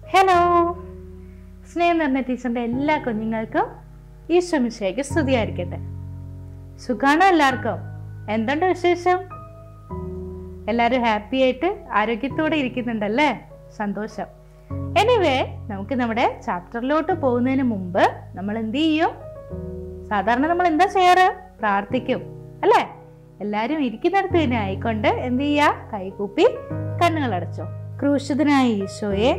hello സ്നേഹം നിറഞ്ഞ ടീച്ചറിന്റെ എല്ലാ കുഞ്ഞുങ്ങൾക്കും ഈശ്വമിശയ്ക്ക് സ്തുതിയായിരിക്കട്ടെ സുഖാണോ എല്ലാവർക്കും എന്തുണ്ട് വിശേഷം എല്ലാവരും ഹാപ്പി ആയിട്ട് ആരോഗ്യത്തോടെ ഇരിക്കുന്നുണ്ടല്ലേ സന്തോഷം എനിവേ നമുക്ക് നമ്മുടെ ചാപ്റ്ററിലോട്ട് പോകുന്നതിന് മുമ്പ് നമ്മൾ എന്ത് ചെയ്യും സാധാരണ നമ്മൾ എന്താ ചെയ്യാറ് പ്രാർത്ഥിക്കും അല്ലേ എല്ലാരും ഇരിക്കുന്നിടത്ത് തന്നെ ആയിക്കൊണ്ട് എന്ത് ചെയ്യാ കൈകൂപ്പി കണ്ണുകൾ അടച്ചോ ക്രൂശിതനായ ഈശോയെ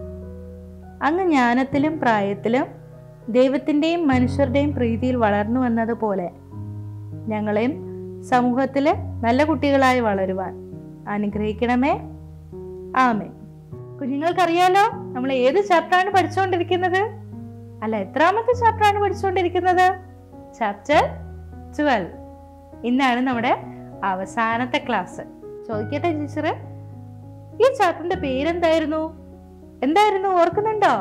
അങ്ങ് ജ്ഞാനത്തിലും പ്രായത്തിലും ദൈവത്തിൻ്റെയും മനുഷ്യരുടെയും പ്രീതിയിൽ വളർന്നു വന്നതുപോലെ ഞങ്ങളെയും സമൂഹത്തില് നല്ല കുട്ടികളായി വളരുവാൻ അനുഗ്രഹിക്കണമേ ആമേ കുഞ്ഞുങ്ങൾക്കറിയാലോ നമ്മൾ ഏത് ചാപ്റ്ററാണ് പഠിച്ചുകൊണ്ടിരിക്കുന്നത് അല്ല എത്രാമത്തെ ചാപ്റ്ററാണ് പഠിച്ചുകൊണ്ടിരിക്കുന്നത് ചാപ്റ്റർ ട്വൽവ് ഇന്നാണ് നമ്മുടെ അവസാനത്തെ ക്ലാസ് ചോദിക്കട്ടെ ടീച്ചർ ഈ ചാപ്റ്ററിന്റെ പേരെന്തായിരുന്നു എന്തായിരുന്നു ഓർക്കുന്നുണ്ടോ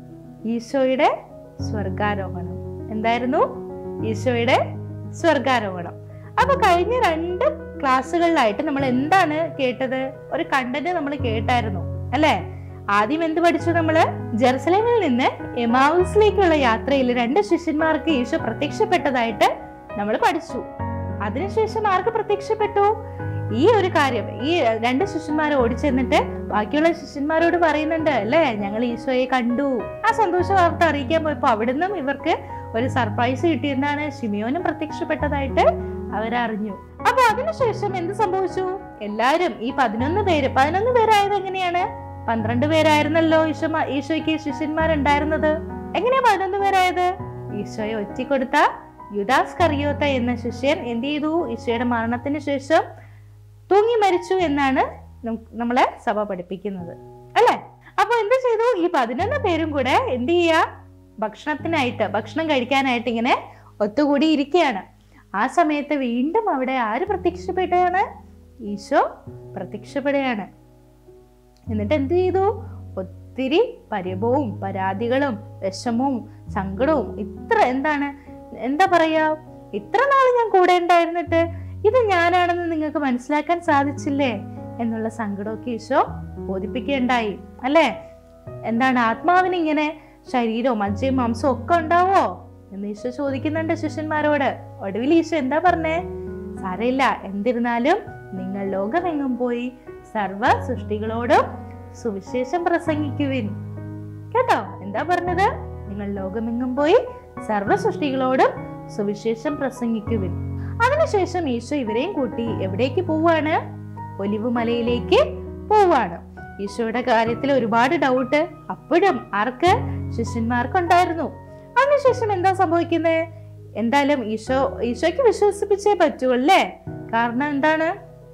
ഈശോയുടെ സ്വർഗാരോഹണം എന്തായിരുന്നു ഈശോയുടെ സ്വർഗാരോഹണം അപ്പൊ കഴിഞ്ഞ രണ്ട് ക്ലാസ്സുകളിലായിട്ട് നമ്മൾ എന്താണ് കേട്ടത് ഒരു കണ്ടന്റ് നമ്മൾ കേട്ടായിരുന്നു അല്ലേ ആദ്യം എന്ത് പഠിച്ചു നമ്മള് ജെറുസലേമിൽ നിന്ന് എമാവുസിലേക്കുള്ള യാത്രയിൽ രണ്ട് ശിഷ്യന്മാർക്ക് ഈശോ പ്രത്യക്ഷപ്പെട്ടതായിട്ട് നമ്മൾ പഠിച്ചു അതിനുശേഷം ആർക്ക് പ്രത്യക്ഷപ്പെട്ടു ഈ ഒരു കാര്യം ഈ രണ്ട് ശിഷ്യന്മാർ ഓടിച്ചെന്നിട്ട് ബാക്കിയുള്ള ശിഷ്യന്മാരോട് പറയുന്നുണ്ട് അല്ലേ ഞങ്ങൾ ഈശോയെ കണ്ടു ആ സന്തോഷ വാർത്ത അറിയിക്കാൻ പോയപ്പോ അവിടുന്ന് ഇവർക്ക് ഒരു സർപ്രൈസ് കിട്ടിയെന്നാണ് ഷിമിയോനും പ്രത്യക്ഷപ്പെട്ടതായിട്ട് അവരറിഞ്ഞു അപ്പൊ അതിനുശേഷം എന്ത് സംഭവിച്ചു എല്ലാരും ഈ പതിനൊന്ന് പേര് പതിനൊന്ന് പേരായത് എങ്ങനെയാണ് പന്ത്രണ്ട് പേരായിരുന്നല്ലോ ഈശോ ഈശോയ്ക്ക് ശിഷ്യന്മാരുണ്ടായിരുന്നത് എങ്ങനെയാ പതിനൊന്ന് പേരായത് ഈശോയെ ഒറ്റിക്കൊടുത്ത യുദാസ് കറിയോത്ത എന്ന ശിഷ്യൻ എന്ത് ചെയ്തു ഈശോയുടെ മരണത്തിന് ശേഷം തൂങ്ങി മരിച്ചു എന്നാണ് നം- നമ്മളെ സഭ പഠിപ്പിക്കുന്നത് അല്ലെ അപ്പൊ എന്ത് ചെയ്തു ഈ പതിനൊന്ന് പേരും കൂടെ എന്ത് ചെയ്യാ ഭക്ഷണത്തിനായിട്ട് ഭക്ഷണം കഴിക്കാനായിട്ട് ഇങ്ങനെ ഒത്തുകൂടി ഇരിക്കുകയാണ് ആ സമയത്ത് വീണ്ടും അവിടെ ആര് പ്രത്യക്ഷപ്പെടുകയാണ് ഈശോ പ്രത്യക്ഷപ്പെടുകയാണ് എന്നിട്ട് എന്ത് ചെയ്തു ഒത്തിരി പരിഭവവും പരാതികളും വിഷമവും സങ്കടവും ഇത്ര എന്താണ് എന്താ പറയാ ഇത്ര നാൾ ഞാൻ കൂടെ ഉണ്ടായിരുന്നിട്ട് ഇത് ഞാനാണെന്ന് നിങ്ങൾക്ക് മനസ്സിലാക്കാൻ സാധിച്ചില്ലേ എന്നുള്ള സങ്കടമൊക്കെ ഈശോ ബോധിപ്പിക്കുകയുണ്ടായി അല്ലേ എന്താണ് ആത്മാവിന് ഇങ്ങനെ ശരീരവും മജ്ജയും മാംസവും ഒക്കെ ഉണ്ടാവോ എന്ന് ഈശോ ചോദിക്കുന്നുണ്ട് ശിഷ്യന്മാരോട് ഒടുവിൽ ഈശോ എന്താ പറഞ്ഞേ സാരമില്ല എന്തിരുന്നാലും നിങ്ങൾ ലോകമെങ്ങും പോയി സർവ സൃഷ്ടികളോടും സുവിശേഷം പ്രസംഗിക്കുവിൻ കേട്ടോ എന്താ പറഞ്ഞത് നിങ്ങൾ ലോകമെങ്ങും പോയി സർവ സൃഷ്ടികളോടും സുവിശേഷം പ്രസംഗിക്കുവിൻ അതിനുശേഷം ഈശോ ഇവരെയും കൂട്ടി എവിടേക്ക് പോവാണ് ഒലിവ് മലയിലേക്ക് പോവാണ് ഈശോയുടെ കാര്യത്തിൽ ഒരുപാട് ഡൗട്ട് അപ്പോഴും ആർക്ക് ശിഷ്യന്മാർക്കുണ്ടായിരുന്നു അതിനുശേഷം എന്താ സംഭവിക്കുന്നത് എന്തായാലും ഈശോ ഈശോയ്ക്ക് വിശ്വസിപ്പിച്ചേ പറ്റൂ അല്ലേ കാരണം എന്താണ്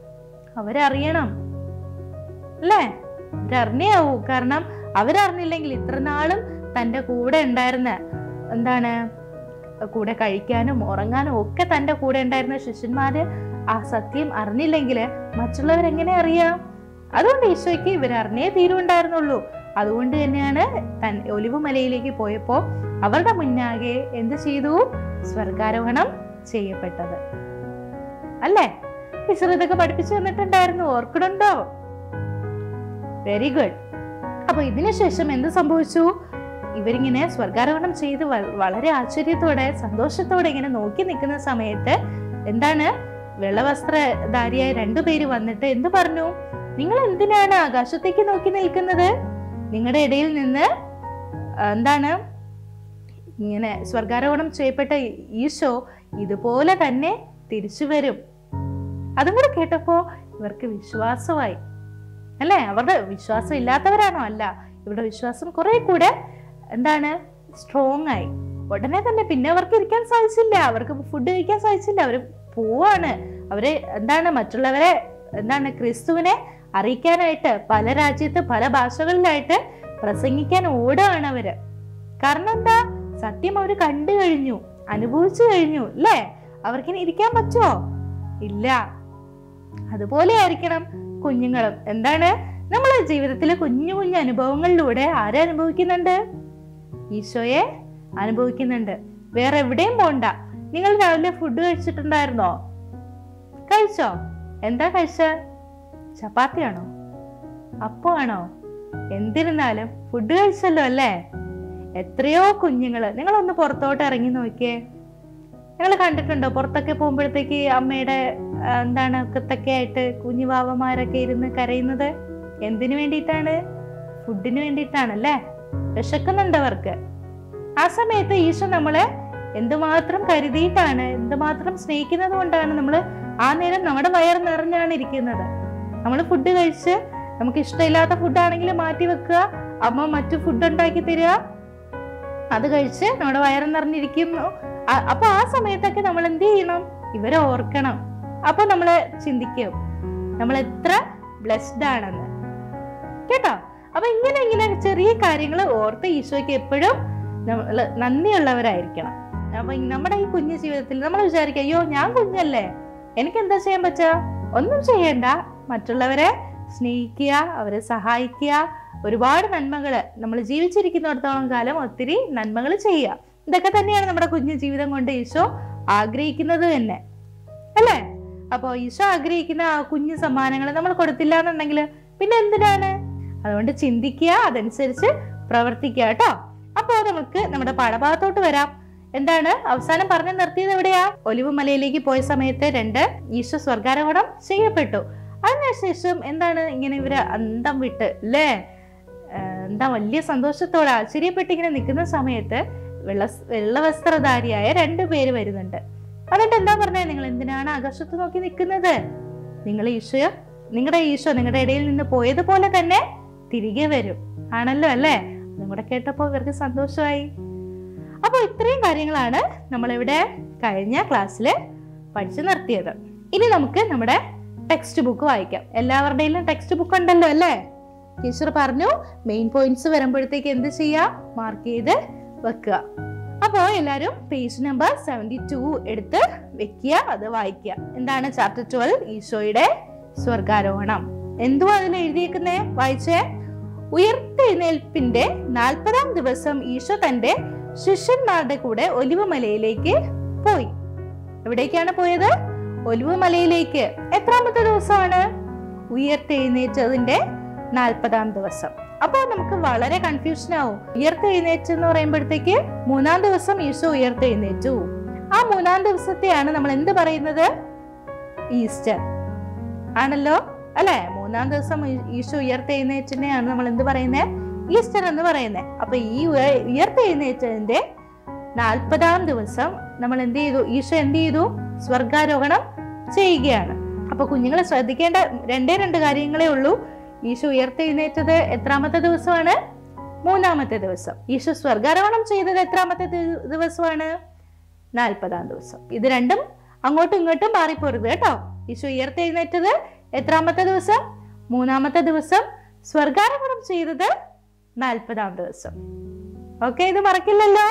അവരറിയണം അല്ലേ അവരറിഞ്ഞാവൂ കാരണം അവരറിഞ്ഞില്ലെങ്കിൽ ഇത്ര നാളും തന്റെ കൂടെ ഉണ്ടായിരുന്ന എന്താണ് കൂടെ കഴിക്കാനും ഉറങ്ങാനും ഒക്കെ തന്റെ കൂടെ ഉണ്ടായിരുന്ന ശിഷ്യന്മാര് ആ സത്യം അറിഞ്ഞില്ലെങ്കിൽ മറ്റുള്ളവർ എങ്ങനെ അറിയാം അതുകൊണ്ട് ഈശോയ്ക്ക് ഇവരറിഞ്ഞേ തീരുണ്ടായിരുന്നുള്ളൂ അതുകൊണ്ട് തന്നെയാണ് തൻ ഒലിവ് മലയിലേക്ക് പോയപ്പോ അവരുടെ മുന്നാകെ എന്ത് ചെയ്തു സ്വർഗാരോഹണം ചെയ്യപ്പെട്ടത് അല്ലേ ടീച്ചർ ഇതൊക്കെ പഠിപ്പിച്ചു തന്നിട്ടുണ്ടായിരുന്നു ഓർക്കണുണ്ടോ വെരി ഗുഡ് അപ്പൊ ഇതിനുശേഷം എന്ത് സംഭവിച്ചു ഇവരിങ്ങനെ സ്വർഗാരോഹണം ചെയ്ത് വ- വളരെ ആശ്ചര്യത്തോടെ സന്തോഷത്തോടെ ഇങ്ങനെ നോക്കി നിൽക്കുന്ന സമയത്ത് എന്താണ് വെള്ളവസ്ത്രധാരിയായ രണ്ടുപേര് വന്നിട്ട് എന്ത് പറഞ്ഞു നിങ്ങൾ എന്തിനാണ് ആകാശത്തേക്ക് നോക്കി നിൽക്കുന്നത് നിങ്ങളുടെ ഇടയിൽ നിന്ന് ആ, എന്താണ് ഇങ്ങനെ സ്വർഗാരോഹണം ചെയ്യപ്പെട്ട ഈശോ ഇതുപോലെ തന്നെ തിരിച്ചു വരും അതും കൂടെ കേട്ടപ്പോ ഇവർക്ക് വിശ്വാസമായി അല്ലേ അവരുടെ വിശ്വാസം ഇല്ലാത്തവരാണോ അല്ല ഇവരുടെ വിശ്വാസം കുറെ കൂടെ എന്താണ് സ്ട്രോങ് ആയി ഉടനെ തന്നെ പിന്നെ അവർക്ക് ഇരിക്കാൻ സാധിച്ചില്ല അവർക്ക് ഫുഡ് കഴിക്കാൻ സാധിച്ചില്ല അവര് പോവാണ് അവര് എന്താണ് മറ്റുള്ളവരെ എന്താണ് ക്രിസ്തുവിനെ അറിയിക്കാനായിട്ട് പല രാജ്യത്ത് പല ഭാഷകളിലായിട്ട് പ്രസംഗിക്കാൻ ഓടുകയാണ് അവര് കാരണം എന്താ സത്യം അവര് കണ്ടു കഴിഞ്ഞു അനുഭവിച്ചു കഴിഞ്ഞു അല്ലേ അവർക്കിനി ഇരിക്കാൻ പറ്റുമോ ഇല്ല അതുപോലെ ആയിരിക്കണം കുഞ്ഞുങ്ങളും എന്താണ് നമ്മളെ ജീവിതത്തിലെ കുഞ്ഞു കുഞ്ഞു അനുഭവങ്ങളിലൂടെ ആരെ അനുഭവിക്കുന്നുണ്ട് ഈശോയെ അനുഭവിക്കുന്നുണ്ട് വേറെ എവിടെയും പോണ്ട നിങ്ങൾ രാവിലെ ഫുഡ് കഴിച്ചിട്ടുണ്ടായിരുന്നോ കഴിച്ചോ എന്താ കഴിച്ച ചപ്പാത്തിയാണോ അപ്പമാണോ എന്തിരുന്നാലും ഫുഡ് കഴിച്ചല്ലോ അല്ലേ എത്രയോ കുഞ്ഞുങ്ങള് നിങ്ങളൊന്ന് പുറത്തോട്ട് ഇറങ്ങി നോക്കിയേ നിങ്ങൾ കണ്ടിട്ടുണ്ടോ പുറത്തൊക്കെ പോകുമ്പോഴത്തേക്ക് അമ്മയുടെ ആ, എന്താണ് ഒക്കത്തൊക്കെ ആയിട്ട് കുഞ്ഞു വാവമാരൊക്കെ ഇരുന്ന് കരയുന്നത് എന്തിനു വേണ്ടിയിട്ടാണ് ഫുഡിന് വേണ്ടിയിട്ടാണല്ലേ വിശക്കുന്നുണ്ട് അവർക്ക് ആ സമയത്ത് ഈശോ നമ്മളെ എന്തുമാത്രം കരുതിയിട്ടാണ് എന്തുമാത്രം സ്നേഹിക്കുന്നത് കൊണ്ടാണ് നമ്മൾ ആ നേരം നമ്മുടെ വയർ നിറഞ്ഞാണ് ഇരിക്കുന്നത് നമ്മൾ ഫുഡ് കഴിച്ച് നമുക്ക് ഇഷ്ടമില്ലാത്ത ഫുഡാണെങ്കിൽ മാറ്റി വെക്കുക അമ്മ മറ്റു ഫുഡ് ഉണ്ടാക്കി തരിക അത് കഴിച്ച് നമ്മുടെ വയറ് നിറഞ്ഞിരിക്കുന്നു അ- അപ്പൊ ആ സമയത്തൊക്കെ നമ്മൾ എന്ത് ചെയ്യണം ഇവരെ ഓർക്കണം അപ്പൊ നമ്മൾ ചിന്തിക്കും നമ്മൾ എത്ര ബ്ലെസ്ഡ് ആണെന്ന് കേട്ടോ അപ്പൊ ഇങ്ങനെ ഇങ്ങനെ ചെറിയ കാര്യങ്ങൾ ഓർത്ത് ഈശോയ്ക്ക് എപ്പോഴും നമ്മൾ നന്ദിയുള്ളവരായിരിക്കണം അപ്പൊ ഈ നമ്മുടെ ഈ കുഞ്ഞു ജീവിതത്തിൽ നമ്മൾ വിചാരിക്കുക അയ്യോ ഞാൻ കുഞ്ഞല്ലേ എനിക്ക് എന്താ ചെയ്യാൻ പറ്റുക ഒന്നും ചെയ്യണ്ട മറ്റുള്ളവരെ സ്നേഹിക്കുക അവരെ സഹായിക്കുക ഒരുപാട് നന്മകൾ നമ്മൾ ജീവിച്ചിരിക്കുന്നിടത്തോളം കാലം ഒത്തിരി നന്മകൾ ചെയ്യുക ഇതൊക്കെ തന്നെയാണ് നമ്മുടെ കുഞ്ഞു ജീവിതം കൊണ്ട് ഈശോ ആഗ്രഹിക്കുന്നത് തന്നെ അല്ലേ അപ്പോൾ ഈശോ ആഗ്രഹിക്കുന്ന ആ കുഞ്ഞു സമ്മാനങ്ങൾ നമ്മൾ കൊടുത്തില്ല എന്നുണ്ടെങ്കിൽ പിന്നെ എന്തിനാണ് അതുകൊണ്ട് ചിന്തിക്കുക അതനുസരിച്ച് പ്രവർത്തിക്കുക കേട്ടോ അപ്പോൾ നമുക്ക് നമ്മുടെ പാഠഭാഗത്തോട്ട് വരാം എന്താണ് അവസാനം പറഞ്ഞു നിർത്തിയത് എവിടെയാ ഒലിവ് മലയിലേക്ക് പോയ സമയത്ത് രണ്ട് ഈശോ സ്വർഗാരോഹണം ചെയ്യപ്പെട്ടു അതിനുശേഷം എന്താണ് ഇങ്ങനെ ഇവര് അന്തം വിട്ട് അല്ലേ ആഹ് എന്താ വലിയ സന്തോഷത്തോടെ ആശ്ചര്യപ്പെട്ട് ഇങ്ങനെ നിൽക്കുന്ന സമയത്ത് വെള്ള വെള്ളവസ്ത്രധാരിയായ രണ്ടു പേര് വരുന്നുണ്ട് എന്നിട്ട് എന്താ പറഞ്ഞത് നിങ്ങൾ എന്തിനാണ് ആകാശത്ത് നോക്കി നിൽക്കുന്നത് നിങ്ങൾ ഈശോ നിങ്ങളുടെ ഈശോ നിങ്ങളുടെ ഇടയിൽ നിന്ന് പോയതുപോലെ തന്നെ തിരികെ വരും ആണല്ലോ അല്ലേ അതും കൂടെ കേട്ടപ്പോൾ ഇവർക്ക് സന്തോഷമായി അപ്പോൾ ഇത്രയും കാര്യങ്ങളാണ് നമ്മളിവിടെ കഴിഞ്ഞ ക്ലാസ്സിൽ പഠിച്ചു നിർത്തിയത് ഇനി നമുക്ക് നമ്മുടെ ടെക്സ്റ്റ് ബുക്ക് വായിക്കാം എല്ലാവരുടെയും ടെക്സ്റ്റ് ബുക്ക് ഉണ്ടല്ലോ അല്ലേ ടീച്ചർ പറഞ്ഞു മെയിൻ പോയിന്റ്സ് വരുമ്പോഴത്തേക്ക് എന്ത് ചെയ്യാം മാർക്ക് ചെയ്ത് വെക്കുക അപ്പോൾ എല്ലാവരും പേജ് നമ്പർ സെവൻറ്റി ടു എടുത്ത് വെക്കുക അത് വായിക്കുക എന്താണ് ചാപ്റ്റർ ട്വൽവ് ഈശോയുടെ സ്വർഗാരോഹണം എന്തുവാ അതിൽ എഴുതിയേക്കുന്നേ വായിച്ചേ ഉയർത്തെഴുന്നേൽപ്പിന്റെ നാൽപ്പതാം ദിവസം ഈശോ തന്റെ ശിഷ്യന്മാരുടെ കൂടെ ഒലിവുമലയിലേക്ക് പോയി എവിടേക്കാണ് പോയത് ഒലിവുമലയിലേക്ക് എത്രാമത്തെ ദിവസമാണ് ഉയർത്തെഴുന്നേറ്റതിന്റെ നാൽപ്പതാം ദിവസം അപ്പൊ നമുക്ക് വളരെ കൺഫ്യൂഷൻ ആവും ഉയർത്തെഴുന്നേറ്റ് എന്ന് പറയുമ്പോഴത്തേക്ക് മൂന്നാം ദിവസം ഈശോ ഉയർത്തെഴുന്നേറ്റു ആ മൂന്നാം ദിവസത്തെയാണ് നമ്മൾ എന്ത് പറയുന്നത് ഈസ്റ്റർ ആണല്ലോ അല്ലെ മൂന്നാം ദിവസം ഈ- ഈശോ ഉയർത്തെഴുന്നേറ്റിനെയാണ് നമ്മൾ എന്ത് പറയുന്നത് ഈസ്റ്റർ എന്ന് പറയുന്നത് അപ്പൊ ഈ ഉയ- ഉയർത്തെഴുന്നേറ്റതിന്റെ നാൽപ്പതാം ദിവസം നമ്മൾ എന്ത് ചെയ്തു ഈശോ എന്ത് ചെയ്തു സ്വർഗാരോഹണം ചെയ്യുകയാണ് അപ്പൊ കുഞ്ഞുങ്ങൾ ശ്രദ്ധിക്കേണ്ട രണ്ടേ രണ്ട് കാര്യങ്ങളേ ഉള്ളൂ ഈശോ ഉയർത്തെഴുന്നേറ്റത് എത്രാമത്തെ ദിവസമാണ് മൂന്നാമത്തെ ദിവസം ഈശോ സ്വർഗാരോഹണം ചെയ്തത് എത്രാമത്തെ ദി- ദിവസമാണ് നാൽപ്പതാം ദിവസം ഇത് രണ്ടും അങ്ങോട്ടും ഇങ്ങോട്ടും മാറിപ്പോരുത് കേട്ടോ ഈശോ ഉയർത്തെഴുന്നേറ്റത് എത്രാമത്തെ ദിവസം മൂന്നാമത്തെ ദിവസം സ്വർഗാരോഹണം ചെയ്തത് നാൽപ്പതാം ദിവസം ഓക്കെ ഇത് മറക്കില്ലല്ലോ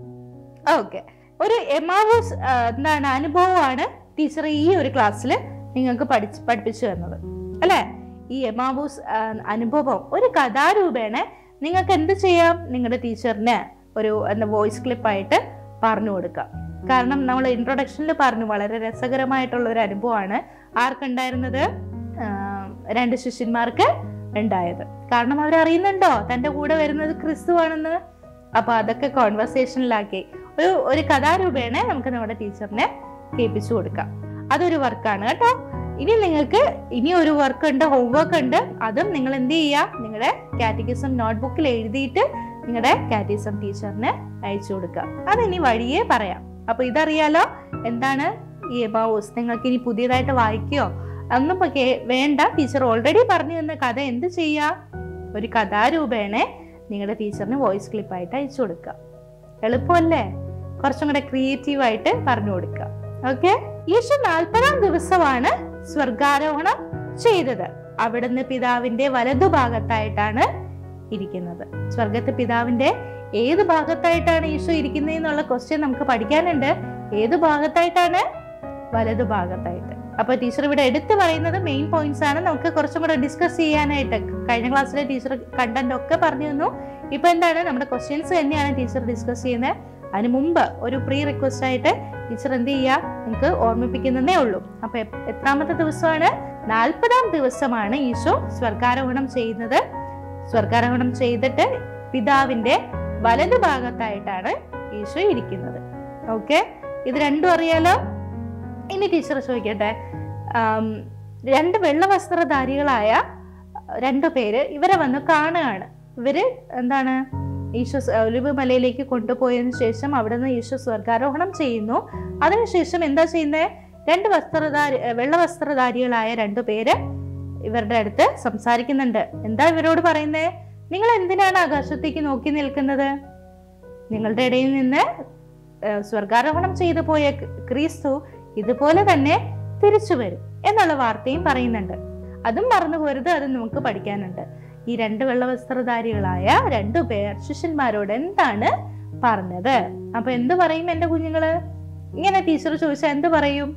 ഓക്കെ ഒരു എമാവൂസ് ആ, എന്താണ് അനുഭവമാണ് ടീച്ചർ ഈ ഒരു ക്ലാസ്സിൽ നിങ്ങൾക്ക് പഠിച്ച് പഠിപ്പിച്ചു തന്നത് അല്ലേ ഈ എമാവൂസ് ആ, അനുഭവം ഒരു കഥാരൂപേണ നിങ്ങൾക്ക് എന്ത് ചെയ്യാം നിങ്ങളുടെ ടീച്ചറിന് ഒരു എന്താ വോയിസ് ക്ലിപ്പായിട്ട് പറഞ്ഞു കൊടുക്കാം കാരണം നമ്മൾ ഇൻട്രൊഡക്ഷനിൽ പറഞ്ഞു വളരെ രസകരമായിട്ടുള്ള ഒരു അനുഭവമാണ് ആർക്കുണ്ടായിരുന്നത് ആ, രണ്ട് ശിഷ്യന്മാർക്ക് ഉണ്ടായത് കാരണം അവരറിയുന്നുണ്ടോ തൻ്റെ കൂടെ വരുന്നത് ക്രിസ്തുവാണെന്ന് അപ്പൊ അതൊക്കെ കോൺവെർസേഷനിലാക്കി ഒരു ഒരു കഥാരൂപേണ നമുക്ക് നമ്മുടെ ടീച്ചറിനെ കേൾപ്പിച്ചു കൊടുക്കാം അതൊരു വർക്കാണ് കേട്ടോ ഇനി നിങ്ങൾക്ക് ഇനി ഒരു വർക്ക് ഉണ്ട് ഹോംവർക്ക് ഉണ്ട് അതും നിങ്ങൾ എന്ത് ചെയ്യുക നിങ്ങളുടെ കാറ്റഗിസം നോട്ട്ബുക്കിൽ എഴുതിയിട്ട് നിങ്ങളുടെ കാറ്റഗിസം ടീച്ചറിന് അയച്ചു കൊടുക്കുക അതിനി വഴിയേ പറയാം അപ്പൊ ഇതറിയാലോ എന്താണ് ഈ എബാവൂസ് നിങ്ങൾക്ക് ഇനി പുതിയതായിട്ട് വായിക്കുകയോ ഒന്നും ഇപ്പൊ കേ- വേണ്ട ടീച്ചർ ഓൾറെഡി പറഞ്ഞു തന്ന കഥ എന്ത് ചെയ്യുക ഒരു കഥാരൂപേണ നിങ്ങളുടെ ടീച്ചറിന് വോയിസ് ക്ലിപ്പായിട്ട് അയച്ചു കൊടുക്കുക എളുപ്പമല്ലേ കുറച്ചും കൂടെ ക്രിയേറ്റീവ് ആയിട്ട് പറഞ്ഞു കൊടുക്കുക ഓക്കെ യേശു നാൽപ്പതാം ദിവസമാണ് സ്വർഗാരോഹണം ചെയ്തത് അവിടുന്ന് പിതാവിന്റെ വലതുഭാഗത്തായിട്ടാണ് ഇരിക്കുന്നത് സ്വർഗത്ത് പിതാവിന്റെ ഏത് ഭാഗത്തായിട്ടാണ് ഈശോ ഇരിക്കുന്നത് എന്നുള്ള ക്വസ്റ്റ്യൻ നമുക്ക് പഠിക്കാനുണ്ട് ഏത് ഭാഗത്തായിട്ടാണ് വലതു ഭാഗത്തായിട്ട് അപ്പൊ ടീച്ചർ ഇവിടെ എടുത്തു പറയുന്നത് മെയിൻ പോയിന്റ്സ് ആണ് നമുക്ക് കുറച്ചും കൂടെ ഡിസ്കസ് ചെയ്യാനായിട്ട് കഴിഞ്ഞ ക്ലാസ്സിലെ ടീച്ചർ കണ്ടന്റ് ഒക്കെ പറഞ്ഞു തന്നു ഇപ്പൊ എന്താണ് നമ്മുടെ ക്വസ്റ്റ്യൻസ് തന്നെയാണ് ടീച്ചർ ഡിസ്കസ് ചെയ്യുന്നത് അതിന് മുമ്പ് ഒരു പ്രീ റിക്വസ്റ്റ് ആയിട്ട് ടീച്ചർ എന്ത് ചെയ്യുക നിങ്ങൾക്ക് ഓർമ്മിപ്പിക്കുന്നതേ ഉള്ളൂ അപ്പൊ എ- എത്രാമത്തെ ദിവസമാണ് നാൽപ്പതാം ദിവസമാണ് ഈശോ സ്വർഗാരോഹണം ചെയ്യുന്നത് സ്വർഗാരോഹണം ചെയ്തിട്ട് പിതാവിന്റെ വലതു ഭാഗത്തായിട്ടാണ് ഈശോ ഇരിക്കുന്നത് ഓക്കെ ഇത് രണ്ടും അറിയാലോ ഇനി ടീച്ചർ ചോദിക്കട്ടെ ആം, രണ്ട് വെള്ള വസ്ത്രധാരികളായ രണ്ടു പേര് ഇവരെ വന്ന് കാണുകയാണ് ഇവര് എന്താണ് ഈശോ സ്- ഒലിവ് മലയിലേക്ക് കൊണ്ടുപോയതിനു ശേഷം അവിടെ നിന്ന് ഈശോ സ്വർഗാരോഹണം ചെയ്യുന്നു അതിനുശേഷം എന്താ ചെയ്യുന്നത് രണ്ട് വസ്ത്രധാരി വെള്ള വസ്ത്രധാരികളായ രണ്ടു പേര് ഇവരുടെ അടുത്ത് സംസാരിക്കുന്നുണ്ട് എന്താ ഇവരോട് പറയുന്നേ നിങ്ങൾ എന്തിനാണ് ആകാശത്തേക്ക് നോക്കി നിൽക്കുന്നത് നിങ്ങളുടെ ഇടയിൽ നിന്ന് ഏഹ്, സ്വർഗാരോഹണം ചെയ്തു പോയ ക- ക്രിസ്തു ഇതുപോലെ തന്നെ തിരിച്ചു വരും എന്നുള്ള വാർത്തയും പറയുന്നുണ്ട് അതും മറന്നു പോരുത് അത് നമുക്ക് പഠിക്കാനുണ്ട് ഈ രണ്ട് വെള്ളവസ്ത്രധാരികളായ രണ്ടു പേർ ശിഷ്യന്മാരോട് എന്താണ് പറഞ്ഞത് അപ്പൊ എന്ത് പറയും എന്റെ കുഞ്ഞുങ്ങള് ഇങ്ങനെ ടീച്ചർ ചോദിച്ചാൽ എന്ത് പറയും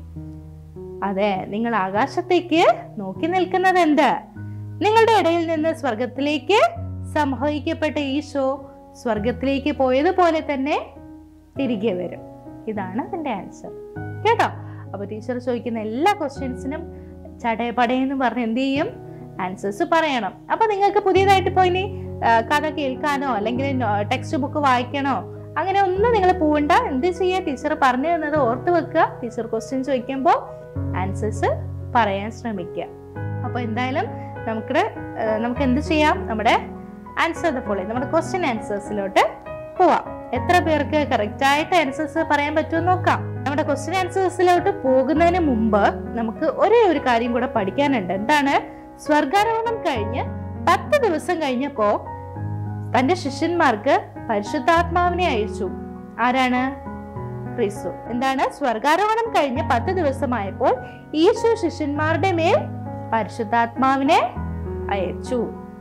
അതെ നിങ്ങൾ ആകാശത്തേക്ക് നോക്കി നിൽക്കുന്നത് എന്ത് നിങ്ങളുടെ ഇടയിൽ നിന്ന് സ്വർഗത്തിലേക്ക് സംഭവിക്കപ്പെട്ട ഈശോ സ്വർഗത്തിലേക്ക് പോയതുപോലെ തന്നെ തിരികെ വരും ഇതാണ് അതിന്റെ ആൻസർ കേട്ടോ അപ്പൊ ടീച്ചർ ചോദിക്കുന്ന എല്ലാ ക്വസ്റ്റ്യൻസിനും ചടയപടയെന്ന് പറഞ്ഞ് എന്ത് ചെയ്യും ആൻസേഴ്സ് പറയണം അപ്പൊ നിങ്ങൾക്ക് പുതിയതായിട്ട് പോയി ഇനി, ആ, കഥ കേൾക്കാനോ അല്ലെങ്കിൽ ടെക്സ്റ്റ് ബുക്ക് വായിക്കണോ അങ്ങനെ ഒന്നും നിങ്ങൾ പോവണ്ട എന്ത് ചെയ്യുക ടീച്ചർ പറഞ്ഞു തന്നത് ഓർത്ത് വെക്കുക ടീച്ചർ ക്വസ്റ്റ്യൻ ചോദിക്കുമ്പോൾ ആൻസേഴ്സ് പറയാൻ ശ്രമിക്കുക അപ്പൊ എന്തായാലും നമുക്ക് ആ, നമുക്ക് എന്ത് ചെയ്യാം നമ്മുടെ ആൻസർ ദ ഫോളോ നമ്മുടെ ക്വസ്റ്റ്യൻ ആൻസേഴ്സിലോട്ട് പോവാം എത്ര പേർക്ക് കറക്റ്റ് ആയിട്ട് ആൻസേഴ്സ് പറയാൻ പറ്റുമെന്ന് നോക്കാം നമ്മുടെ ക്വസ്റ്റ്യൻ ആൻസേഴ്സിലോട്ട് പോകുന്നതിന് മുമ്പ് നമുക്ക് ഒരേ ഒരു കാര്യം കൂടെ പഠിക്കാനുണ്ട് എന്താണ് സ്വർഗാരോഹണം കഴിഞ്ഞ് പത്ത് ദിവസം കഴിഞ്ഞപ്പോ തന്റെ ശിഷ്യന്മാർക്ക് പരിശുദ്ധാത്മാവിനെ അയച്ചു ആരാണ് ക്രിസ്തു എന്താണ് സ്വർഗാരോഹണം കഴിഞ്ഞ് പത്ത് ദിവസമായപ്പോൾ ഈശോ ശിഷ്യന്മാരുടെ മേൽ പരിശുദ്ധാത്മാവിനെ അയച്ചു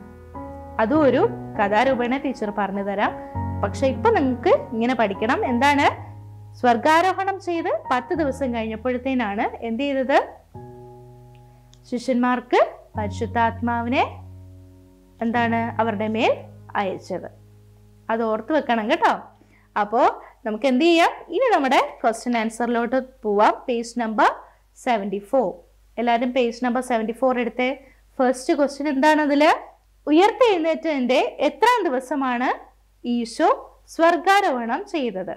അതും ഒരു കഥാരൂപേണ ടീച്ചർ പറഞ്ഞു തരാം പക്ഷെ ഇപ്പൊ നിങ്ങൾക്ക് ഇങ്ങനെ പഠിക്കണം എന്താണ് സ്വർഗാരോഹണം ചെയ്ത് പത്ത് ദിവസം കഴിഞ്ഞപ്പോഴത്തേനാണ് എന്ത് ചെയ്തത് ശിഷ്യന്മാർക്ക് പരിശുദ്ധാത്മാവിനെ എന്താണ് അവരുടെ മേൽ അയച്ചത് അത് ഓർത്ത് വെക്കണം കേട്ടോ അപ്പോൾ നമുക്ക് എന്ത് ചെയ്യാം ഇനി നമ്മുടെ ക്വസ്റ്റ്യൻ ആൻസറിലോട്ട് പോവാം പേജ് നമ്പർ സെവൻറ്റി ഫോർ എല്ലാവരും പേജ് നമ്പർ സെവൻറ്റി ഫോർ എടുത്തേ ഫസ്റ്റ് ക്വസ്റ്റ്യൻ എന്താണ് അതിൽ ഉയർത്തെഴുന്നേറ്റതിൻ്റെ എത്രാം ദിവസമാണ് ഈശോ സ്വർഗാരോഹണം ചെയ്തത്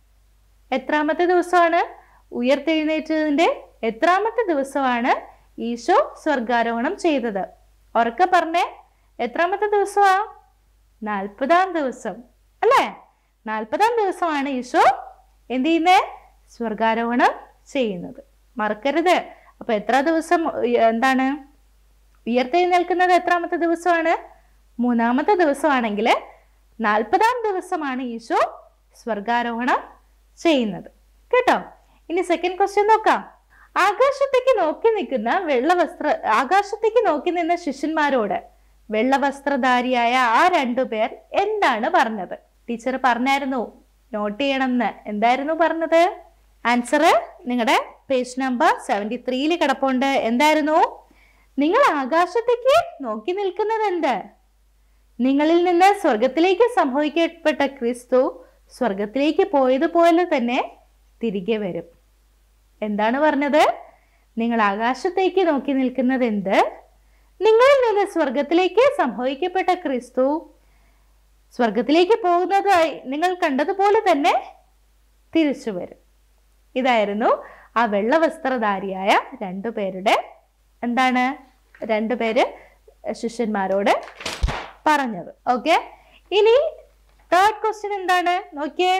എത്രാമത്തെ ദിവസമാണ് ഉയർത്തെഴുന്നേറ്റതിൻ്റെ എത്രാമത്തെ ദിവസമാണ് ഈശോ സ്വർഗാരോഹണം ചെയ്തത് ഉറക്കെ പറഞ്ഞേ എത്രാമത്തെ ദിവസമാ നാൽപ്പതാം ദിവസം അല്ലേ നാൽപ്പതാം ദിവസമാണ് ഈശോ എന്ത് ചെയ്യുന്നേ സ്വർഗാരോഹണം ചെയ്യുന്നത് മറക്കരുത് അപ്പൊ എത്ര ദിവസം ഉയ- എന്താണ് ഉയർത്തെഴുന്നേൽക്കുന്നത് എത്രാമത്തെ ദിവസമാണ് മൂന്നാമത്തെ ദിവസമാണെങ്കിൽ നാൽപ്പതാം ദിവസമാണ് ഈശോ സ്വർഗാരോഹണം ചെയ്യുന്നത് കേട്ടോ ഇനി സെക്കൻഡ് ക്വസ്റ്റ്യൻ നോക്കാം ആകാശത്തേക്ക് നോക്കി നിൽക്കുന്ന വെള്ളവസ്ത്ര ആകാശത്തേക്ക് നോക്കി നിന്ന ശിഷ്യന്മാരോട് വെള്ളവസ്ത്രധാരിയായ ആ രണ്ടു പേർ എന്താണ് പറഞ്ഞത് ടീച്ചർ പറഞ്ഞായിരുന്നു നോട്ട് ചെയ്യണമെന്ന് എന്തായിരുന്നു പറഞ്ഞത് ആൻസർ നിങ്ങളുടെ പേജ് നമ്പർ സെവൻറ്റി ത്രീയിൽ കിടപ്പുണ്ട് എന്തായിരുന്നു നിങ്ങൾ ആകാശത്തേക്ക് നോക്കി നിൽക്കുന്നത് എന്ത് നിങ്ങളിൽ നിന്ന് സ്വർഗത്തിലേക്ക് സംഭവിക്കപ്പെട്ട ക്രിസ്തു സ്വർഗത്തിലേക്ക് പോയതുപോലെ തന്നെ തിരികെ വരും എന്താണ് പറഞ്ഞത് നിങ്ങൾ ആകാശത്തേക്ക് നോക്കി നിൽക്കുന്നത് എന്ത് നിങ്ങളിൽ നിന്ന് സ്വർഗത്തിലേക്ക് സംഭവിക്കപ്പെട്ട ക്രിസ്തു സ്വർഗത്തിലേക്ക് പോകുന്നതായി നിങ്ങൾ കണ്ടതുപോലെ തന്നെ തിരിച്ചു വരും ഇതായിരുന്നു ആ വെള്ളവസ്ത്രധാരിയായ രണ്ടു പേരുടെ എന്താണ് രണ്ടുപേര് ശിഷ്യന്മാരോട് പറഞ്ഞത് ഓക്കെ ഇനി തേർഡ് ക്വസ്റ്റ്യൻ എന്താണ് നോക്കിയേ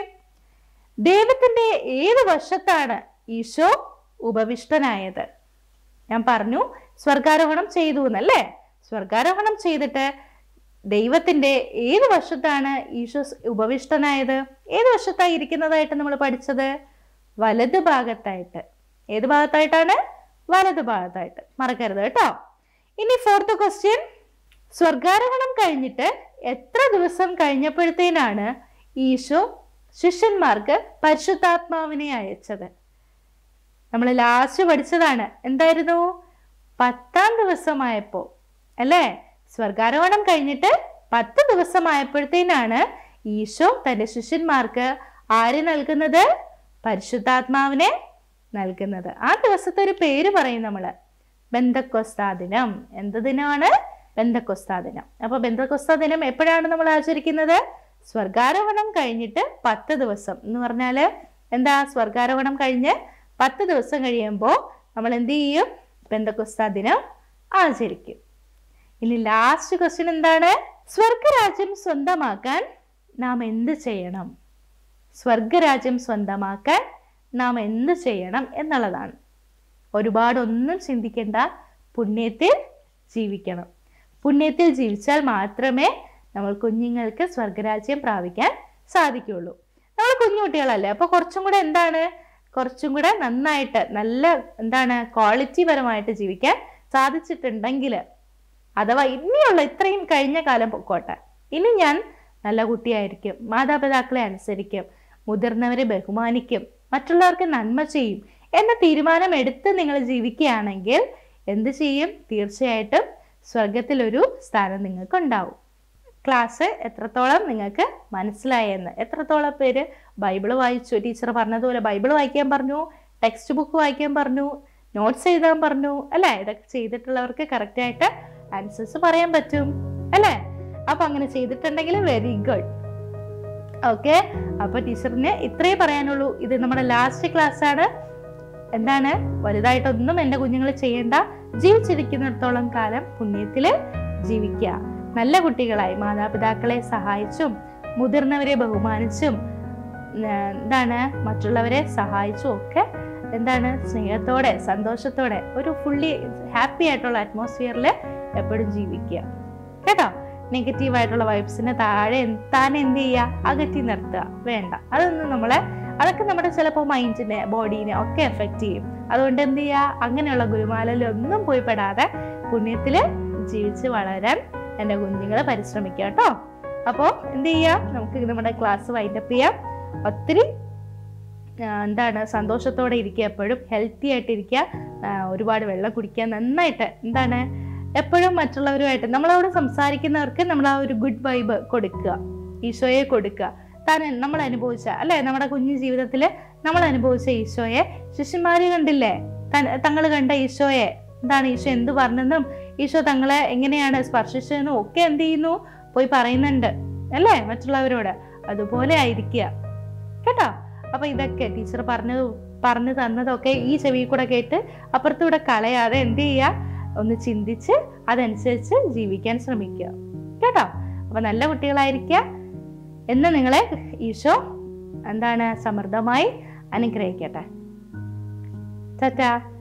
ദൈവത്തിന്റെ ഏത് വർഷത്താണ് ഈശോ ഉപവിഷ്ടനായത് ഞാൻ പറഞ്ഞു സ്വർഗാരോഹണം ചെയ്തു എന്നല്ലേ സ്വർഗാരോഹണം ചെയ്തിട്ട് ദൈവത്തിന്റെ ഏത് വർഷത്താണ് ഈശോ സ് ഉപവിഷ്ടനായത് ഏത് വർഷത്തായി ഇരിക്കുന്നതായിട്ട് നമ്മൾ പഠിച്ചത് വലതു ഭാഗത്തായിട്ട് ഏത് ഭാഗത്തായിട്ടാണ് വലതു ഭാഗത്തായിട്ട് മറക്കരുത് കേട്ടോ ഇനി ഫോർത്ത് ക്വസ്റ്റ്യൻ സ്വർഗാരോഹണം കഴിഞ്ഞിട്ട് എത്ര ദിവസം കഴിഞ്ഞപ്പോഴത്തേനാണ് ഈശോ ശിഷ്യന്മാർക്ക് പരിശുദ്ധാത്മാവിനെ അയച്ചത് നമ്മൾ ലാസ്റ്റ് പഠിച്ചതാണ് എന്തായിരുന്നു പത്താം ദിവസമായപ്പോ അല്ലേ സ്വർഗാരോഹണം കഴിഞ്ഞിട്ട് പത്ത് ദിവസമായപ്പോഴത്തേനാണ് ഈശോ തന്റെ ശിഷ്യന്മാർക്ക് ആര് നൽകുന്നത് പരിശുദ്ധാത്മാവിനെ നൽകുന്നത് ആ ദിവസത്തെ ഒരു പേര് പറയും നമ്മള് ബന്ധക്കൊസ്താ ദിനം എന്ത് ദിനമാണ് ബന്ധക്കൊസ്താ ദിനം അപ്പൊ ബന്ധക്കൊസ്താ ദിനം എപ്പോഴാണ് നമ്മൾ ആചരിക്കുന്നത് സ്വർഗാരോഹണം കഴിഞ്ഞിട്ട് പത്ത് ദിവസം എന്ന് പറഞ്ഞാല് എന്താ സ്വർഗാരോഹണം കഴിഞ്ഞ് പത്ത് ദിവസം കഴിയുമ്പോൾ നമ്മൾ എന്ത് ചെയ്യും ബന്ധക്കൊസ്താ ദിനം ആചരിക്കും ഇനി ലാസ്റ്റ് ക്വസ്റ്റ്യൻ എന്താണ് സ്വർഗരാജ്യം സ്വന്തമാക്കാൻ നാം എന്ത് ചെയ്യണം സ്വർഗരാജ്യം സ്വന്തമാക്കാൻ നാം എന്ത് ചെയ്യണം എന്നുള്ളതാണ് ഒരുപാടൊന്നും ചിന്തിക്കേണ്ട പുണ്യത്തിൽ ജീവിക്കണം പുണ്യത്തിൽ ജീവിച്ചാൽ മാത്രമേ നമ്മൾ കുഞ്ഞുങ്ങൾക്ക് സ്വർഗരാജ്യം പ്രാപിക്കാൻ സാധിക്കുകയുള്ളൂ നമ്മൾ കുഞ്ഞു കുട്ടികളല്ലേ അപ്പോൾ കുറച്ചും കൂടെ എന്താണ് കുറച്ചും കൂടെ നന്നായിട്ട് നല്ല എന്താണ് ക്വാളിറ്റി പരമായിട്ട് ജീവിക്കാൻ സാധിച്ചിട്ടുണ്ടെങ്കിൽ അഥവാ ഇനിയുള്ള ഇത്രയും കഴിഞ്ഞ കാലം പൊക്കോട്ടെ ഇനി ഞാൻ നല്ല കുട്ടിയായിരിക്കും മാതാപിതാക്കളെ അനുസരിക്കും മുതിർന്നവരെ ബഹുമാനിക്കും മറ്റുള്ളവർക്ക് നന്മ ചെയ്യും എന്ന തീരുമാനം എടുത്ത് നിങ്ങൾ ജീവിക്കുകയാണെങ്കിൽ എന്ത് ചെയ്യും തീർച്ചയായിട്ടും സ്വർഗത്തിലൊരു സ്ഥാനം നിങ്ങൾക്ക് ഉണ്ടാവും ക്ലാസ് എത്രത്തോളം നിങ്ങൾക്ക് മനസ്സിലായെന്ന് എത്രത്തോളം പേര് ബൈബിൾ വായിച്ചു ടീച്ചർ പറഞ്ഞതുപോലെ ബൈബിൾ വായിക്കാൻ പറഞ്ഞു ടെക്സ്റ്റ് ബുക്ക് വായിക്കാൻ പറഞ്ഞു നോട്ട്സ് എഴുതാൻ പറഞ്ഞു അല്ലേ ഇതൊക്കെ ചെയ്തിട്ടുള്ളവർക്ക് കറക്റ്റായിട്ട് ആൻസേഴ്സ് പറയാൻ പറ്റും അല്ലേ അപ്പൊ അങ്ങനെ ചെയ്തിട്ടുണ്ടെങ്കിൽ വെരി ഗുഡ് ഓക്കെ അപ്പൊ ടീച്ചറിന് ഇത്രേ പറയാനുള്ളൂ ഇത് നമ്മുടെ ലാസ്റ്റ് ക്ലാസ് ആണ് എന്താണ് വലുതായിട്ടൊന്നും എൻ്റെ കുഞ്ഞുങ്ങൾ ചെയ്യേണ്ട ജീവിച്ചിരിക്കുന്നിടത്തോളം കാലം പുണ്യത്തില് ജീവിക്കുക നല്ല കുട്ടികളായി മാതാപിതാക്കളെ സഹായിച്ചും മുതിർന്നവരെ ബഹുമാനിച്ചും ഉം, എന്താണ് മറ്റുള്ളവരെ സഹായിച്ചും ഒക്കെ എന്താണ് സ്നേഹത്തോടെ സന്തോഷത്തോടെ ഒരു ഫുള്ളി ഹാപ്പി ആയിട്ടുള്ള അറ്റ്മോസ്ഫിയറിൽ എപ്പോഴും ജീവിക്കുക കേട്ടോ നെഗറ്റീവ് ആയിട്ടുള്ള വൈബ്സിന് താഴെ എന്ത് താൻ എന്ത് ചെയ്യുക അകറ്റി നിർത്തുക വേണ്ട അതൊന്നും നമ്മളെ അതൊക്കെ നമ്മുടെ ചിലപ്പോൾ മൈൻഡിനെ ബോഡീനെ ഒക്കെ എഫക്റ്റ് ചെയ്യും അതുകൊണ്ട് എന്ത് ചെയ്യുക അങ്ങനെയുള്ള ഗുരുമാലയിലൊന്നും പോയി പെടാതെ പുണ്യത്തിൽ ജീവിച്ച് വളരാൻ എൻ്റെ കുഞ്ഞുങ്ങൾ പരിശ്രമിക്കുക കേട്ടോ അപ്പോൾ എന്ത് ചെയ്യാം നമുക്ക് നമ്മുടെ ക്ലാസ് വൈൻഡപ്പ് ചെയ്യാം ഒത്തിരി ആ, എന്താണ് സന്തോഷത്തോടെ ഇരിക്കുക എപ്പോഴും ഹെൽത്തി ആയിട്ടിരിക്കുക ആ, ഒരുപാട് വെള്ളം കുടിക്കുക നന്നായിട്ട് എന്താണ് എപ്പോഴും മറ്റുള്ളവരുമായിട്ട് നമ്മളോട് സംസാരിക്കുന്നവർക്ക് നമ്മൾ ആ ഒരു ഗുഡ് വൈബ് കൊടുക്കുക ഈശോയെ കൊടുക്കുക താൻ നമ്മൾ അനുഭവിച്ച അല്ലെ നമ്മുടെ കുഞ്ഞു ജീവിതത്തിൽ നമ്മൾ അനുഭവിച്ച ഈശോയെ ശിഷ്യന്മാര് കണ്ടില്ലേ തങ്ങൾ കണ്ട ഈശോയെ എന്താണ് ഈശോ എന്ത് പറഞ്ഞെന്നും ഈശോ തങ്ങളെ എങ്ങനെയാണ് സ്പർശിച്ചതെന്നും ഒക്കെ എന്ത് ചെയ്യുന്നു പോയി പറയുന്നുണ്ട് അല്ലേ മറ്റുള്ളവരോട് അതുപോലെ ആയിരിക്കുക കേട്ടോ അപ്പൊ ഇതൊക്കെ ടീച്ചർ പറഞ്ഞു പറഞ്ഞു തന്നതൊക്കെ ഈ ചെവി കൂടെ കേട്ട് അപ്പുറത്തൂടെ കളയാതെ എന്ത് ചെയ്യുക ഒന്ന് ചിന്തിച്ച് അതനുസരിച്ച് ജീവിക്കാൻ ശ്രമിക്കുക കേട്ടോ അപ്പൊ നല്ല കുട്ടികളായിരിക്കുക എന്ന് നിങ്ങളെ ഈശോ എന്താണ് സമൃദ്ധമായി അനുഗ്രഹിക്കട്ടെ ടാറ്റാ